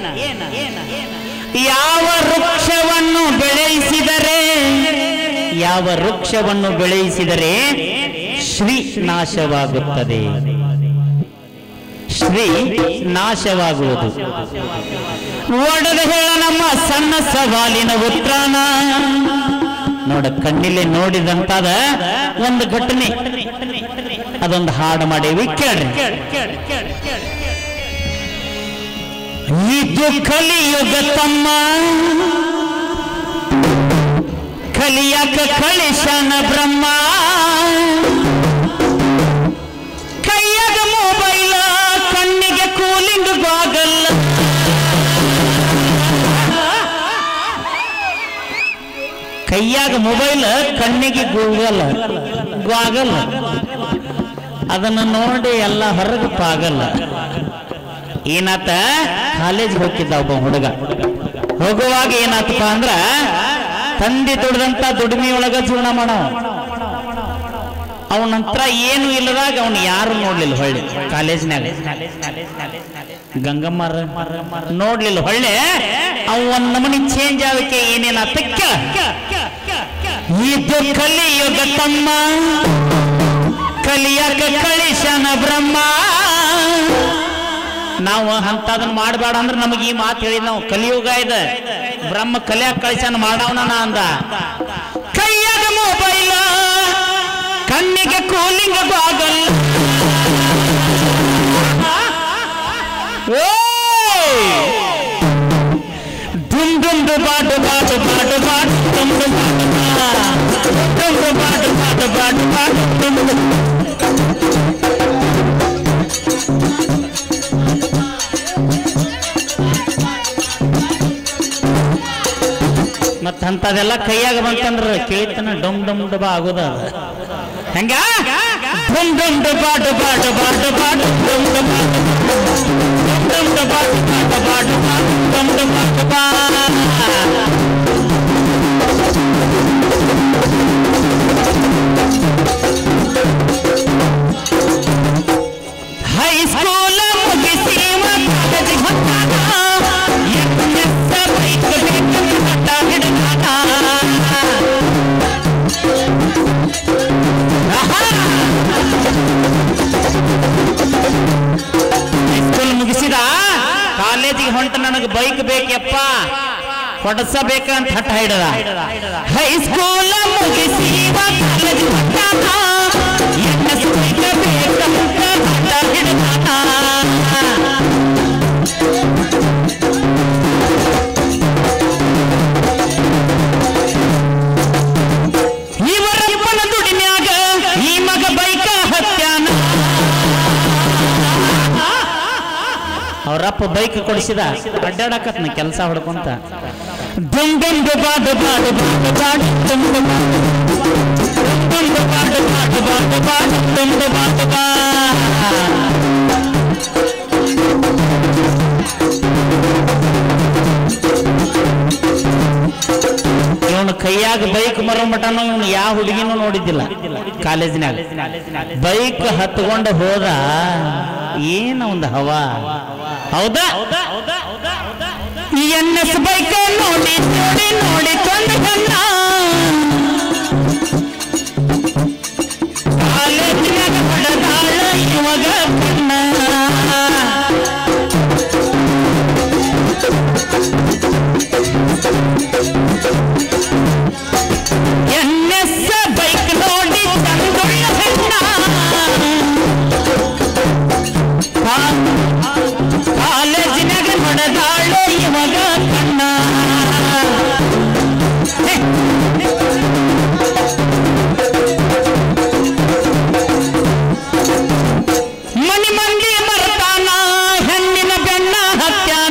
ಯಾವ ವೃಕ್ಷವನ್ನು ಬೆಳೆಸಿದರೆ ಯಾವ ವೃಕ್ಷವನ್ನು ಬೆಳೆಸಿದರೆ ಶ್ರೀ ನಾಶವಾಗುತ್ತದೆ ಶ್ರೀ ನಾಶವಾಗುವುದು ಒಡೆದ ಹೇಳ ನಮ್ಮ ಸಣ್ಣ ಸವಾಲಿನ ಉತ್ರಾನ ನೋಡ ಕಣ್ಣಿಲೆ ನೋಡಿದಂತಾದ ಒಂದು ಘಟನೆ ಅದೊಂದು ಹಾಡು ಮಾಡೇವಿ ಕೇಳ್ರಿ ಇದು ಕಲಿಯುಗ ತಮ್ಮ ಕಲಿಯಕ ಕಳಿಶನ ಬ್ರಹ್ಮ ಕೈಯಾಗ ಮೊಬೈಲ ಕಣ್ಣಿಗೆ ಕೂಲಿಂಗ್ ಬಾಗಲ್ಲ ಕೈಯಾಗ ಮೊಬೈಲ್ ಕಣ್ಣಿಗೆ ಗೂಗಲ್ ಗ್ವಾಗಲ್ಲ ಅದನ್ನ ನೋಡಿ ಎಲ್ಲ ಹೊರಗೆ ಪಾಗಲ್ಲ ಏನಾತ ಕಾಲೇಜ್ ಹೋಗಿದ್ದ ಒಬ್ಬ ಹುಡುಗ ಹೋಗುವಾಗ ಏನಾತಪ್ಪ ಅಂದ್ರ ತಂದೆ ದುಡ್ದಂತ ದುಡಿಮೆ ಒಳಗ ಜೀವನ ಮಾಡವ ಅವನ ಹತ್ರ ಏನು ಇಲ್ಲದಾಗ ಅವನು ಯಾರು ನೋಡ್ಲಿಲ್ಲ ಹೊಳ್ಳಿ ಕಾಲೇಜ್ನಾಗ ಗಂಗಮ್ಮರ ನೋಡ್ಲಿಲ್ಲ ಹೊಳ್ಳೆ ಅವ ಒಂದ್ ನಮನಿ ಚೇಂಜ್ ಆಗಕ್ಕೆ ಏನೇನ ತಕ್ಕ ಇದು ಕಲಿಯುಗ ತಮ್ಮ ಕಲಿಯಕ ಕಳಿಶನ ಬ್ರಹ್ಮ ನಾವು ಅಂತದನ್ನ ಮಾಡಬೇಡ ಅಂದ್ರೆ ನಮಗೆ ಈ ಮಾತು ಹೇಳಿದ್ ನಾವು ಕಲಿಯುಗ ಇದೆ ಬ್ರಹ್ಮ ಕಲಿಯಾಕ ಕಳಿಶನ ಮಾಡವನ ಅಂದ ಕೈಯಾಗ ಮೊಬೈಲ ಕಣ್ಣಿಗೆ ಕೂಲಿಂಗ್ ಬಾಗಲ್ ದುಮ್ ದುಮ್ ದು ಬಾಟು ಬಾಟು ಬಾಟು ಬಾಟು ದುಮ್ ದುಮ್ ಬಾಟು ಬಾ. ದುಮ್ ದುಮ್ ಬಾಟು ಬಾಟು ಬಾಟು ಬಾಟು ದುಮ್ ದುಮ್. ಮತ್ತ ಅಂತದೆಲ್ಲ ಕೈಯಾಗ ಬಂತಂದ್ರ ಕೇಳ್ತಾನ ಡಮ್ ಡಮ್ ಡಬ ಆಗೋದ ಅದು. ಹೆಂಗ ಡುಮ್ ಡುಮ್ ಡಬ ಡಬ ಡಬ ಡಬ ಡುಮ್ ಡಬ ಡುಮ್ ಡಬ ಡಬ ಡಬ ಡುಮ್ ಡಬ ಡಬ ಹೈಸ್ಕೂಲ ಮುಗಿಸಿ ಕಾಲೇಜ್ ಹೊತ್ತಾಗ ಎಸ್ ಬೈಕ್ ಬೇಕು ಹಠ ಹಿಡಿದಾಟ ಹೈಸ್ಕೂಲ್ ಮುಗಿಸಿದ ಕಾಲೇಜಿಗೆ ಹೊಂಟ ನನಗೆ ಬೈಕ್ ಬೇಕಪ್ಪ ಕೊಡಸಬೇಕಂತ ಹಠ ಹಿಡದ ಹೈಸ್ಕೂಲ್ ಮುಗಿಸಿ ಕಾಲೇಜ್ ಹೊಂಟಾನ ಎಸ್ ಬೈಕ್ ಬೇಕಂತ ಹಠ ಹಿಡಿದಾನ ಇವರಪ್ಪನ ದುಡಿಮ್ಯಾಗ ಈ ಮಗ ಬೈಕ ಹತ್ಯಾನ ಅವರಪ್ಪ ಬೈಕ್ ಕೊಡಿಸಿದ ಅಡ್ಡಾಡಕತ್ನ ಕೆಲಸ ಹೊಡ್ಕೊಂತ ದುಮ್ ದುಮ್ ದುಬಾ ದುಬಾ ದುಬಾ ದುಬಾ ದುಮ್ ದುಬಾ ದುಮ್ ದುಬಾ ದುಬಾ ದುಬಾ ದುಬಾ ದುಮ್ ದುಬಾ ದುಬಾ ಇವನು ಕೈಯಾಗ ಬೈಕ್ ಮರೋ ಮಟನು ಇವನು ಯಾವ ಹುಡುಗಿನೂ ನೋಡಿದ್ದಿಲ್ಲ ಕಾಲೇಜಿನಾಗ ಬೈಕ್ ಹತ್ಕೊಂಡು ಹೋದ ಏನ ಒಂದು ಹವಾ ಹೌದಾ ಎನ್ ಎಸ್ ಬೈಕ್ ನೋಡಿ ನೋಡಿ ನೋಡಿ ಕೊಂಡ ಕಣ್ಣ ಕಾಲೇಜಿನಾಗ ಹೊಡೆದಾಳ ಇವಾಗ ಕಣ್ಣ ಎನ್ ಎಸ್ ಬೈಕ್ ನೋಡಿ ಚಂದುಳ್ಳ ಹೆಣ್ಣ ಕಾಲೇಜಿನಾಗ ಹೊಡೆದಾಳು ಇವಾಗ ಕಣ್ಣ ಹೇ. ಮನಿ ಮಂದಿ ಮರ್ತಾನ ಹೆಣ್ಣಿನ ಬೆಣ್ಣ ಹತ್ಯಾನ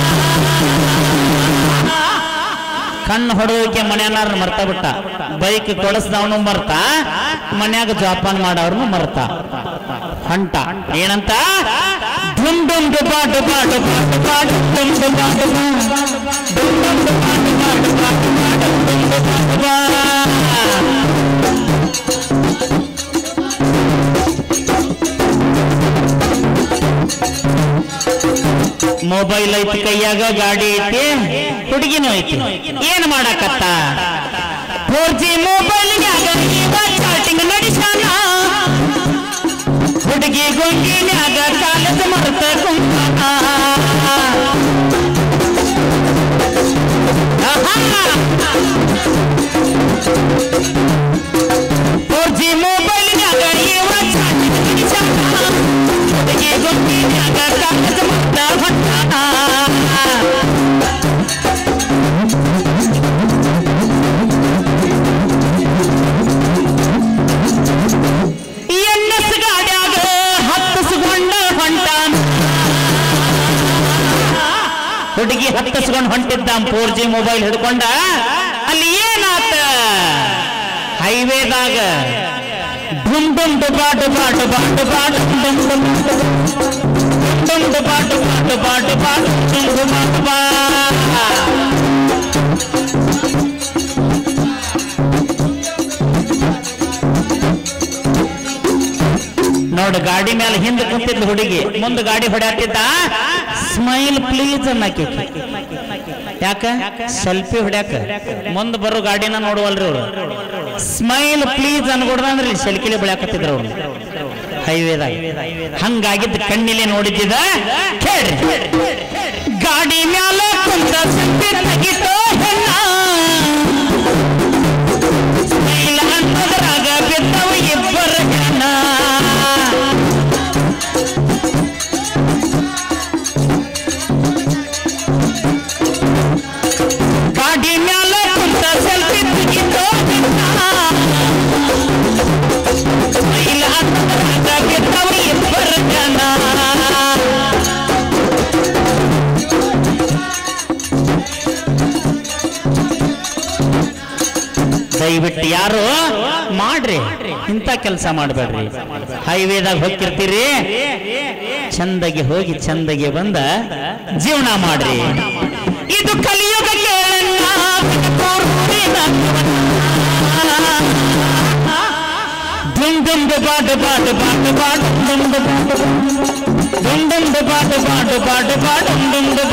ಕಣ್ಣು ಹೊಡೋಕೆ ಮನೆಯನ್ನಾರ ಮರ್ತ ಬಿಟ್ಟ ಬೈಕ್ ಕೊಡಿಸ್ದವನು ಮರ್ತ ಮನ್ಯಾಗ ಜೋಪಾನ ಮಾಡವ್ರನು ಮರ್ತ ಹಂಟ ಏನಂತ ಡುಮ್ ಡುಮ್ ಡುಬಾ ಡುಬಾ ಡುಬಾ ಡುಬಾ ಡುಮ್ ಡುಬಾ ಡುಬಾ ಡುಮ್ ಡುಮ್ ಡುಬಾ ಡುಬಾ ಡುಬಾ ಡುಬಾ ಡುಮ್ ಡುಬಾ ಡುಬಾ ಮೊಬೈಲ್ ಐತಿ ಕೈಯಾಗ ಗಾಡಿ ಐತಿ ಹುಡುಗಿನೂ ಐತಿ ಏನ್ ಮಾಡಕತ್ತ ಫೋರ್ ಜಿ ಮೊಬೈಲ್ನ್ಯಾಗ ಇವ ಚಾಟಿಂಗ್ ನಡೆಸಾನ ಹುಡುಗಿ ಗುಂಗಿನ್ಯಾಗ ಕಾಲದ ಮರ್ತ ಕುಂತಾನ ಫೋರ್ ಜಿ ಮೊಬೈಲ್ನ್ಯಾಗ ಇವ ಚಾಟಿಂಗ್ ನಡೆಸಾನ ಹುಡುಗಿ ಗುಂಗಿನ್ಯಾಗ ಕಾಲದ ಮರ್ತ ಹೊಂಟಾನ ಎನ್ಎಸ್ ಗಾಡ್ಯಾಗ ಹತ್ತಿಸ್ಕೊಂಡ ಹೊಂಟಾನ ಹುಡುಗಿ ಹತ್ತಿಸ್ಕೊಂಡು ಹೊಂಟಿದ್ದ ಫೋರ್ ಜಿ ಮೊಬೈಲ್ ಹಿಡ್ಕೊಂಡ ಅಲ್ಲಿ ಏನಾತ ಹೈವೇದಾಗ ಡುಮ್ ಡುಮ್ ಡುಬಾ ಡುಬಾ ಡುಬಾ ಡುಬಾ ಡುಮ್ ಡುಮ್ ಡುಮ್ ಡುಮ್ ಡುಬಾ ಡುಬಾ ಡುಬಾ ಡುಬಾ ಡುಮ್ ಡುಬಾ ಡುಬಾ ನೋಡು ಗಾಡಿ ಮೇಲೆ ಹಿಂದೆ ಕುಂತಿದ್ದ ಹುಡುಗಿ ಮುಂದೆ ಗಾಡಿ ಹೊಡ್ಯಾತಿದ್ದ ಸ್ಮೈಲ್ ಪ್ಲೀಸ್ ಅನ್ನಕ್ಕೆ ಯಾಕ ಸೆಲ್ಫಿ ಹೊಡ್ಯಾಕ ಮುಂದೆ ಬರೋ ಗಾಡಿನ ನೋಡುವಲ್ರಿ ಅವ್ರು ಸ್ಮೈಲ್ ಪ್ಲೀಸ್ ಅನ್ಕೊಡ್ದಂದ್ರಿ ಸೆಲ್ಕಿಲಿ ಬೆಳ್ಯಾಕತ್ತಿದ್ರು ಅವ್ರು ಹೈವೇದಾಗ ಹಂಗಾಗಿದ್ದ ಕಣ್ಣಿಲೆ ನೋಡಿದ್ದಿದ ಕೇಳ್ರಿ ಗಾಡಿ ಮ್ಯಾಲ ಕುಂತ ಸೆಲ್ಫಿ ತೆಗಿತೋ ಹೆಣ್ಣ ಸ್ಮೈಲ್ ಅನ್ನೋದ್ರಾಗ ಬಿದ್ದವ ಇಬ್ಬರ ಜನ ಗಾಡಿ ಮ್ಯಾಲ ಕುಂತ ಸೆಲ್ಫಿ ತೆಗಿತೋ ಸ್ಮೈಲ್ ಅನ್ನೋದ್ರಾಗ ಬಿದ್ದವ ಇಬ್ಬರ ಜನ ದಯವಿಟ್ಟು ಯಾರು ಮಾಡ್ರಿ ಇಂಥ ಕೆಲಸ ಮಾಡಬೇಡ್ರಿ ಹೈವೇದಾಗ ಹೋಗಿರ್ತೀರಿ ಚಂದಗೆ ಹೋಗಿ ಚಂದಗೆ ಬಂದ ಜೀವನ ಮಾಡ್ರಿ ಇದು ಕಲಿಯುಗ ಕೇಳಣ್ಣ ಪೂರ್ವಿನ ದುಮ್ ದುಮ್ ಬಾಡು ಬಾಡು ಬಾಡು ಬಾಡು ದುಮ್ ದುಮ್ ದುಮ್ ದುಮ್ ಬಾಡು ಬಾಡು ಬಾಡು ಬಾಡು ದುಮ್ ದುಮ್